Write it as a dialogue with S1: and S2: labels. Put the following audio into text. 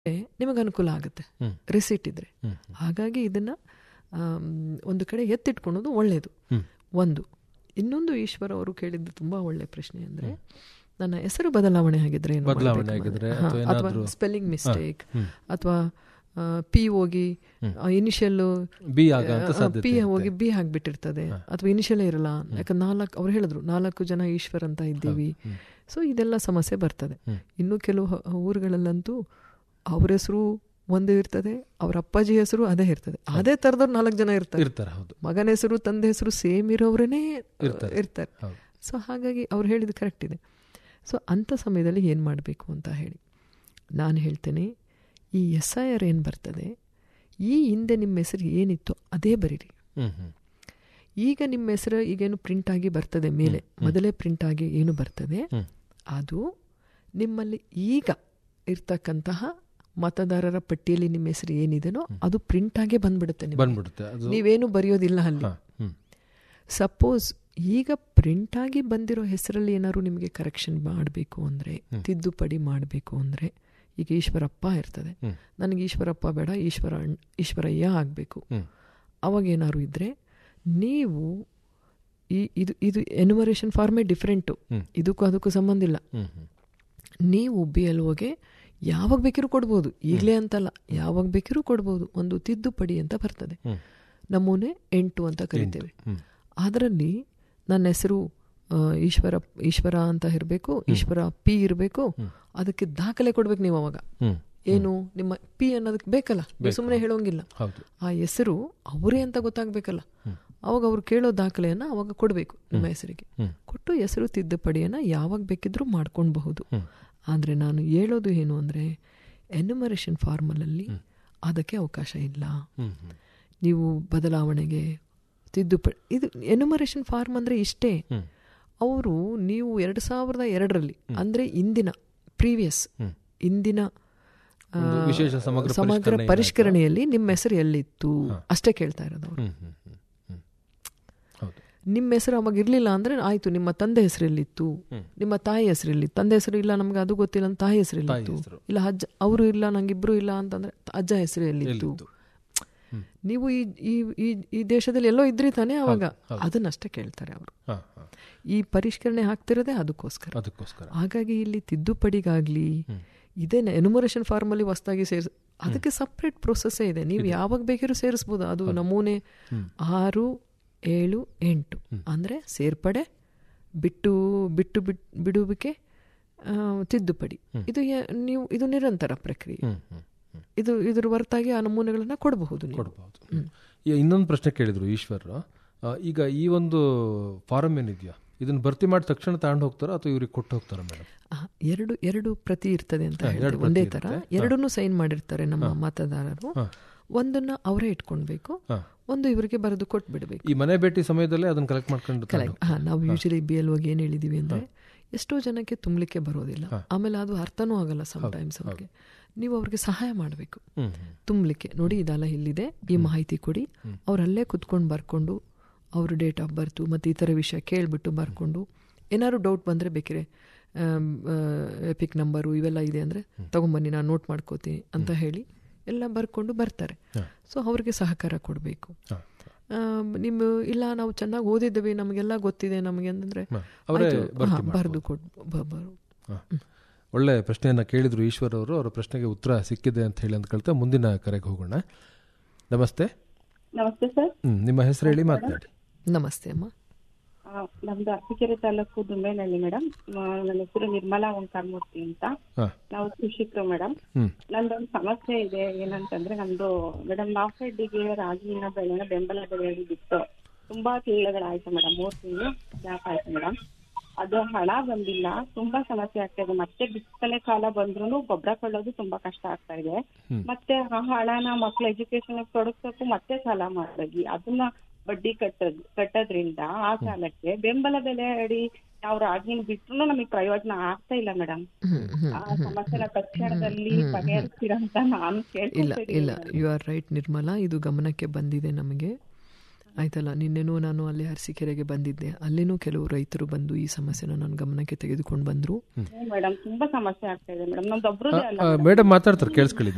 S1: ನಿಮಗೆ ಅನುಕೂಲ ಆಗುತ್ತೆ
S2: ಹ್ಮ್.
S1: ರಿಸೀಟ್ ಇದ್ರೆ
S2: ಹ್ಮ್.
S1: ಹಾಗಾಗಿ ಇದನ್ನ ಆಮ್, ಒಂದು ಕಡೆ ಎತ್ತಿಟ್ಕೊಳೋದು ಒಳ್ಳೆಯದು
S2: ಹ್ಮ್.
S1: ಒಂದು ಇನ್ನೊಂದು ಈಶ್ವರ ಅವರು ಕೇಳಿದ್ದು ತುಂಬಾ ಒಳ್ಳೆ ಪ್ರಶ್ನೆ ಅಂದ್ರೆ ನನ್ನ ಹೆಸರು ಬದಲಾವಣೆ ಆಗಿದ್ರೆ ಏನು
S2: ಬದಲಾವಣೆ
S1: ಮಾಡ್ಬೇಕು
S2: ಆಗಿದ್ರೆ
S1: ಅನ್ನೋದು.
S2: ಅಥವಾ
S1: ಹಾ, ಅಥವಾ
S2: ಏನಾದ್ರೂ-
S1: ಸ್ಪೆಲ್ಲಿಂಗ್ ಮಿಸ್ಟೇಕ್
S2: ಹ್ಮ್.
S1: ಅಥವಾ ಪಿ ಹೋಗಿ ಇನಿಷಿಯಲ್
S2: ಬಿ ಆಗಂತ ಸಾಧ್ಯತೆ
S1: ಪಿ
S2: ಇರುತ್ತೆ.
S1: ಹೋಗಿ ಬಿ ಆಗ್ಬಿಟ್ಟಿರ್ತದೆ ಅಥವಾ ಇನಿಷಿಯಲ್ ಇರಲ್ಲ ಯಾಕಂದ್ರೆ ನಾಲ್ಕು ಅವ್ರು ಹೇಳಿದ್ರು ನಾಲ್ಕು ಜನ ಈಶ್ವರ್ ಅಂತ ಇದ್ದೀವಿ ಸೊ ಇದೆಲ್ಲ ಸಮಸ್ಯೆ ಬರ್ತದೆ
S2: ಹ್ಮ್.
S1: ಇನ್ನು ಕೆಲವು ಹ- ಊರುಗಳಲ್ಲಂತೂ ಅವ್ರ ಹೆಸರು ಒಂದೇ ಇರ್ತದೆ ಅವ್ರ ಅಪ್ಪಾಜಿ ಹೆಸರು ಅದೇ ಇರ್ತದೆ ಅದೇ ತರದವ್ರು ನಾಲ್ಕು ಜನ ಇರ್ತಾರೆ
S2: ಇರ್ತಾರೆ ಹೌದು
S1: ಮಗನ ಹೆಸರು ತಂದೆ ಹೆಸರು ಸೇಮ್ ಇರೋವ್ರೇ
S2: ಇರ್ತಾರೆ.
S1: ಇರ್ತಾರೆ
S2: ಹೌದು
S1: ಸೊ ಹಾಗಾಗಿ ಅವ್ರು ಹೇಳಿದ್ದು ಕರೆಕ್ಟ್ ಇದೆ ಸೊ ಅಂಥ ಸಮಯದಲ್ಲಿ ಏನು ಮಾಡಬೇಕು ಅಂತ ಹೇಳಿ ನಾನು ಹೇಳ್ತೇನೆ ಈ ಎಸ್ ಐ ಆರ್ ಏನು ಬರ್ತದೆ ಈ ಹಿಂದೆ ನಿಮ್ಮ ಹೆಸರು ಏನಿತ್ತು ಅದೇ ಬರೀರಿ
S2: ಹ್ಮ್ ಹ್ಮ್
S1: ಈಗ ನಿಮ್ಮ ಹೆಸರು ಈಗೇನು ಪ್ರಿಂಟ್ ಆಗಿ ಬರ್ತದೆ ಮೇಲೆ ಮೊದಲೇ ಪ್ರಿಂಟ್ ಆಗಿ ಏನು ಬರ್ತದೆ
S2: ಹ್ಮ್.
S1: ಅದು ನಿಮ್ಮಲ್ಲಿ ಈಗ ಇರ್ತಕ್ಕಂತಹ ಮತದಾರರ ಪಟ್ಟಿಯಲ್ಲಿ ನಿಮ್ಮ ಹೆಸರು ಏನಿದೆನೋ ಅದು ಪ್ರಿಂಟ್ ಆಗೇ ಬಂದ್ಬಿಡುತ್ತೆ ನಿಮ್ಗೆ.
S2: ಬಂದ್ಬಿಡುತ್ತೆ ಅದು
S1: ನೀವೇನು ಬರೆಯೋದಿಲ್ಲ ಅಲ್ಲಿ
S2: ಹಾ, ಹ್ಮ್
S1: ಸಪೋಸ್ ಈಗ ಪ್ರಿಂಟ್ ಆಗಿ ಬಂದಿರೋ ಹೆಸರಲ್ಲಿ ಏನಾದ್ರು ನಿಮಗೆ ಕರೆಕ್ಷನ್ ಮಾಡಬೇಕು ಅಂದರೆ ತಿದ್ದುಪಡಿ ಮಾಡಬೇಕು ಅಂದರೆ ಈಗ ಈಶ್ವರಪ್ಪ ಇರ್ತದೆ
S2: ಹ್ಮ್.
S1: ನನಗೆ ಈಶ್ವರಪ್ಪ ಬೇಡ ಈಶ್ವರ ಅಣ್ಣ- ಈಶ್ವರಯ್ಯ ಆಗಬೇಕು
S2: ಹ್ಮ್
S1: ಅವಾಗ ಏನಾದ್ರು ಇದ್ದರೆ ನೀವು ಈ ಇದು ಇದು ಎನ್ಯುಮರೇಷನ್ ಫಾರ್ಮೇ ಡಿಫ್ರೆಂಟು
S2: ಹ್ಮ್.
S1: ಇದಕ್ಕೂ ಅದಕ್ಕೂ ಸಂಬಂಧ ಇಲ್ಲ
S2: ಹ್ಮ್ ಹ್ಮ್
S1: ನೀವು ಬಿ ಎಲ್ ಓಗೆ ಯಾವಾಗ ಬೇಕಿರೂ ಕೊಡ್ಬೋದು ಈಗಲೇ ಅಂತಲ್ಲ ಯಾವಾಗ ಬೇಕಿರೂ ಕೊಡ್ಬೋದು ಒಂದು ತಿದ್ದುಪಡಿ ಅಂತ ಬರ್ತದೆ
S2: ಹ್ಮ್.
S1: ನಮೂನೆ ಎಂಟು ಅಂತ ಕರಿತೇವೆ
S2: ಹ್ಮ್
S1: ಅದರಲ್ಲಿ ನನ್ನ ಹೆಸರು ಆ, ಈಶ್ವರ ಈಶ್ವರ ಅಂತ ಇರಬೇಕು ಈಶ್ವರ ಪಿ ಇರಬೇಕು ಅದಕ್ಕೆ ದಾಖಲೆ ಕೊಡ್ಬೇಕು ನೀವು ಅವಾಗ
S2: ಹ್ಮ್
S1: ಏನು ನಿಮ್ಮ ಪಿ ಅನ್ನೋದಕ್ಕೆ ಬೇಕಲ್ಲ ಸುಮ್ಮನೆ ಹೇಳೋಂಗಿಲ್ಲ
S2: ಹೌದು
S1: ಆ ಹೆಸರು ಅವರೇ ಅಂತ ಗೊತ್ತಾಗಬೇಕಲ್ಲ ಅವಾಗ ಅವ್ರು ಕೇಳೋ ದಾಖಲೆಯನ್ನು ಅವಾಗ ಕೊಡಬೇಕು ನಿಮ್ಮ ಹೆಸರಿಗೆ
S2: ಹ್ಮ್.
S1: ಕೊಟ್ಟು ಹೆಸರು ತಿದ್ದುಪಡಿಯನ್ನು ಯಾವಾಗ ಬೇಕಿದ್ರೂ ಮಾಡ್ಕೊಳ್ಬಹುದು
S2: ಹ್ಮ್.
S1: ಆದರೆ ನಾನು ಹೇಳೋದು ಏನು ಅಂದರೆ ಎನ್ಯುಮರೇಷನ್ ಫಾರ್ಮಲಲ್ಲಿ ಅದಕ್ಕೆ ಅವಕಾಶ ಇಲ್ಲ
S2: ಹ್ಮ್ ಹ್ಮ್
S1: ನೀವು ಬದಲಾವಣೆಗೆ ತಿದ್ದುಪಡಿ ಇದು ಎನ್ಯುಮರೇಷನ್ ಫಾರ್ಮ್ ಅಂದರೆ ಇಷ್ಟೇ
S2: ಹ್ಮ್.
S1: ಅವರು ನೀವು ಎರಡು ಸಾವಿರದ ಎರಡರಲ್ಲಿ ಅಂದರೆ ಇಂದಿನ ಪ್ರೀವಿಯಸ್
S2: ಹ್ಮ್.
S1: ಇಂದಿನ ಆ,
S2: ಒಂದು ವಿಶೇಷ ಸಮಗ್ರ
S1: ಸಮಗ್ರ
S2: ಪರಿಷ್ಕರಣೆ
S1: ಪರಿಷ್ಕರಣೆಯಲ್ಲಿ ನಿಮ್ಮ ಹೆಸರು ಎಲ್ಲಿತ್ತು ಅಷ್ಟೇ ಕೇಳ್ತಾ ಇರೋದು ಅವರು
S2: ಹ್ಮ್ ಹ್ಮ್ ಹ್ಮ್ ಹ್ಮ್ ಹೌದು
S1: ನಿಮ್ಮ ಹೆಸರು ಅವಾಗ ಇರಲಿಲ್ಲ ಅಂದರೆ ಆಯಿತು ನಿಮ್ಮ ತಂದೆ ಹೆಸರು ಎಲ್ಲಿತ್ತು ನಿಮ್ಮ ತಾಯಿ ಹೆಸರು ಎಲ್ಲಿ ತಂದೆ ಹೆಸರು ಇಲ್ಲ ನಮ್ಗೆ ಅದು ಗೊತ್ತಿಲ್ಲ ಅಂತ ತಾಯಿ ಹೆಸರು ಎಲ್ಲಿತ್ತು
S2: ಹೆಸರು.
S1: ಇಲ್ಲ ಅಜ್ಜ ಅವರು ಇಲ್ಲ ನಂಗಿಬ್ರು ಇಲ್ಲ ಅಂತಂದ್ರೆ ಅಜ್ಜ ಹೆಸರು ಎಲ್ಲಿತ್ತು
S2: ಎಲ್ಲಿತ್ತು?
S1: ನೀವು ಈ ಈ ಈ- ಈ ದೇಶದಲ್ಲಿ ಎಲ್ಲೋ ಇದ್ರಿ ತಾನೇ ಅವಾಗ ಅದನ್ನಷ್ಟೇ ಕೇಳ್ತಾರೆ ಅವರು
S2: ಹಾ ಹಾ
S1: ಈ ಪರಿಷ್ಕರಣೆ ಆಗ್ತಿರೋದೇ ಅದಕ್ಕೋಸ್ಕರ
S2: ಅದಕ್ಕೋಸ್ಕರ
S1: ಹಾಗಾಗಿ ಇಲ್ಲಿ ತಿದ್ದುಪಡಿಗಾಗ್ಲಿ ಇದೇನೆ ಎನುಮರೇಷನ್ ಫಾರ್ಮಲ್ಲಿ ಹೊಸದಾಗಿ ಸೇರಿಸ್ ಅದಕ್ಕೆ ಸಪ್ರೇಟ್ ಪ್ರೊಸೆಸ್ಸೇ ಇದೆ ನೀವು ಯಾವಾಗ ಬೇಕಿರೋ ಸೇರಿಸ್ಬೋದು ಅದು ನಮೂನೆ ಆರು ಏಳು ಎಂಟು ಅಂದರೆ ಸೇರ್ಪಡೆ ಬಿಟ್ಟು ಬಿಟ್ಟು ಬಿಟ್ ಬಿಡುವಿಕೆ ಆ, ತಿದ್ದುಪಡಿ ಇದು ಯ- ನೀವು ಇದು ನಿರಂತರ ಪ್ರಕ್ರಿಯೆ
S2: ಹ್ಮ್ ಹ್ಮ್ ಹ್ಮ್
S1: ಇದು ಇದ್ರ ಹೊರತಾಗಿ ಆ ನಮೂನೆಗಳನ್ನ ಕೊಡಬಹುದು ನೀವು
S2: ಕೊಡ್ಬೋದು ಈಗ ಇನ್ನೊಂದು ಪ್ರಶ್ನೆ ಕೇಳಿದ್ರು ಈಶ್ವರ್ ಆ, ಈಗ ಈ ಒಂದು ಫಾರಂ ಏನಿದೆಯಾ ಇದನ್ನ ಭರ್ತಿ ಮಾಡಿದ ತಕ್ಷಣ ತಗೊಂಡು ಹೋಗ್ತಾರಾ ಅಥವಾ ಇವ್ರಿಗೆ ಕೊಟ್ಟು ಹೋಗ್ತಾರಾ ಮೇಡಮ್
S1: ಆ, ಎರಡು ಎರಡು ಪ್ರತಿ ಇರ್ತದೆ ಅಂತ
S2: ಹಾ,
S1: ಹೇಳ್ತೀವಿ.
S2: ಎರಡು
S1: ಒಂದೇ
S2: ಪ್ರತಿ
S1: ತರ
S2: ಇರುತ್ತೆ.
S1: ಎರಡನ್ನೂ ಸೈನ್ ಮಾಡಿರ್ತಾರೆ ನಮ್ಮ ಮತದಾರರು
S2: ಹಾ.
S1: ಒಂದನ್ನ ಅವರೇ ಇಟ್ಕೊಳ್ಬೇಕು
S2: ಹಾ.
S1: ಒಂದು ಇವರಿಗೆ ಬರೆದು ಕೊಟ್ಬಿಡ್ಬೇಕು
S2: ಈ ಮನೆ ಭೇಟಿ ಸಮಯದಲ್ಲೇ ಅದನ್ನ ಕಲೆಕ್ಟ್ ಮಾಡ್ಕೊಂಡು ತಗೊಂಡು
S1: ಕರೆಕ್ಟ್ ಹಾ ನಾವು ಯೂಶಲಿ ಬಿ ಎಲ್ ಹೋಗಿ ಏನು ಹೇಳಿದೀವಿ ಅಂದ್ರೆ ಎಷ್ಟೋ ಜನಕ್ಕೆ ತುಂಬಲಿಕ್ಕೆ ಬರೋದಿಲ್ಲ ಆಮೇಲೆ ಅದು ಅರ್ಥನೂ ಆಗಲ್ಲ ಟೈಮ್ಸ್ ಅವ್ರಿಗೆ ನೀವು ಅವ್ರಿಗೆ ಸಹಾಯ ಮಾಡಬೇಕು
S2: ಹ್ಮ್ ಹ್ಮ್
S1: ತುಂಬಲಿಕ್ಕೆ ನೋಡಿ ಇದೆಲ್ಲ ಇಲ್ಲಿದೆ ಈ ಮಾಹಿತಿ ಕೊಡಿ ಅವ್ರು ಅಲ್ಲೇ ಕುತ್ಕೊಂಡು ಬರ್ಕೊಂಡು ಅವ್ರ ಡೇಟ್ ಆಫ್ ಬರ್ತು ಮತ್ತು ಈ ಥರ ವಿಷಯ ಕೇಳಿಬಿಟ್ಟು ಬರ್ಕೊಂಡು ಏನಾದ್ರು ಡೌಟ್ ಬಂದರೆ ಬೇಕಿರೆ ಎಪಿಕ್ ನಂಬರು ಇವೆಲ್ಲ ಇದೆ ಅಂದರೆ ತಗೊಂಬನ್ನಿ ನಾನು ನೋಟ್ ಮಾಡ್ಕೋತೀನಿ ಅಂತ ಹೇಳಿ ಎಲ್ಲ ಬರ್ಕೊಂಡು ಬರ್ತಾರೆ ಸೊ ಅವ್ರಿಗೆ ಸಹಕಾರ ಕೊಡಬೇಕು
S2: ಹಾ.
S1: ನಿಮ್ಮ ಇಲ್ಲ ನಾವು ಚೆನ್ನಾಗಿ ಓದಿದ್ದೀವಿ ನಮಗೆಲ್ಲ ಗೊತ್ತಿದೆ ನಮಗೆ ಅಂತಂದರೆ
S2: ಹಾ. ಅವರೇ ಭರ್ತಿ
S1: ಬರೆದು ಕೊಡ್ ಬ- ಬರು
S2: ಹಾ. ಒಳ್ಳೆ ಪ್ರಶ್ನೆಯನ್ನ ಕೇಳಿದ್ರು ಈಶ್ವರ್ ಅವರು ಅವರ ಪ್ರಶ್ನೆಗೆ ಉತ್ತರ ಸಿಕ್ಕಿದೆ ಅಂತ ಹೇಳಿ ಅಂದ್ಕೊಳ್ತಾ ಮುಂದಿನ ಕರೆಗೆ ಹೋಗೋಣ ನಮಸ್ತೆ
S3: ನಮಸ್ತೆ ಸರ್
S2: ಹ್ಮ್ ನಿಮ್ಮ ಹೆಸರು ಹೇಳಿ ಮಾತನಾಡಿ
S1: ನಮಸ್ತೆ ಅಮ್ಮ
S3: ಆ, ನಮ್ದು ಅರಸೀಕೆರೆ ತಾಲೂಕು ದುಂಬೇನಹಳ್ಳಿ ಮೇಡಮ್ ನನ್ನ ಹೆಸರು ನಿರ್ಮಲಾ ಓಂಕಾರಮೂರ್ತಿ ಅಂತ
S2: ಹಾ
S3: ನಾವು ಕೃಷಿಕರು ಮೇಡಮ್
S2: ಹ್ಮ್
S3: ನಂದೊಂದು ಸಮಸ್ಯೆ ಇದೆ ಏನಂತಂದ್ರೆ ನಮ್ದು ಮೇಡಮ್ ನಾಫೆಡ್ಡಿಗೆ ರಾಗಿನ ಬೆಳೆನ ಬೆಂಬಲ ಬೆಲೆಯಲ್ಲಿ ಬಿಟ್ಟು ತುಂಬಾ ತಿಂಗಳುಗಳಾಯ್ತು ಮೇಡಮ್ ಮೂರ್ ತಿಂಗಳು ಗ್ಯಾಪ್ ಆಯ್ತು ಮೇಡಮ್ ಅದು ಹಣ ಬಂದಿಲ್ಲ ತುಂಬಾ ಸಮಸ್ಯೆ ಆಗ್ತಾ ಇದೆ ಮತ್ತೆ ಬಿಸಿಲೇ ಕಾಲ ಬಂದ್ರು ಗೊಬ್ಬರ ಕೊಳ್ಳೋದು ತುಂಬಾ ಕಷ್ಟ ಆಗ್ತಾ ಇದೆ ಮತ್ತೆ ಆ ಹಣನ ಮಕ್ಳ ಎಜುಕೇಶನ್ ತೊಡಗ್ಸಕ್ಕೂ ಮತ್ತೆ ಸಾಲ ಮಾಡಿ ಅದನ್ನ ಬಡ್ಡಿ ಕಟ್ಟದ್ ಕಟ್ಟೋದ್ರಿಂದ ಆ ಸಾಲಕ್ಕೆ ಬೆಂಬಲ ಬೆಲೆ ಅಡಿ ನಾವು ರಾಗಿನ ಬಿಟ್ರು ನಮಗೆ ಪ್ರಯೋಜನ ಆಗ್ತಾ ಇಲ್ಲ ಮೇಡಮ್
S1: ಹ್ಮ್ ಹ್ಮ್
S3: ಆ ಸಮಸ್ಯೆನ ತಕ್ಷಣದಲ್ಲಿ ಬಗೆಹರಿಸ್ತೀರಂತ ನಾನು
S1: ಇಲ್ಲ
S3: ಕೇಳ್ಕೊಳ್ತೀನಿ
S1: ಇಲ್ಲ ಯು ಆರ್ ರೈಟ್ ನಿರ್ಮಲಾ ಇದು ಗಮನಕ್ಕೆ ಬಂದಿದೆ ನಮಗೆ ಆಯ್ತಲ್ಲ ನಿನ್ನೆನೂ ನಾನು ಅಲ್ಲಿ ಅರಸೀಕೆರೆಗೆ ಬಂದಿದ್ದೆ ಅಲ್ಲಿನೂ ಕೆಲವು ರೈತರು ಬಂದು ಈ ಸಮಸ್ಯೆನ ನನ್ನ ಗಮನಕ್ಕೆ ತೆಗೆದುಕೊಂಡು ಬಂದರು
S3: ಮೇಡಮ್ ತುಂಬಾ ಸಮಸ್ಯೆ ಆಗ್ತಾ ಇದೆ ಮೇಡಮ್ ನಮ್ದು ಒಬ್ರದೇ ಅಲ್ಲ
S2: ಮೇಡಮ್ ಮಾತಾಡ್ತಾರೆ ಕೇಳಿಸ್ಕೊಳ್ಳಿ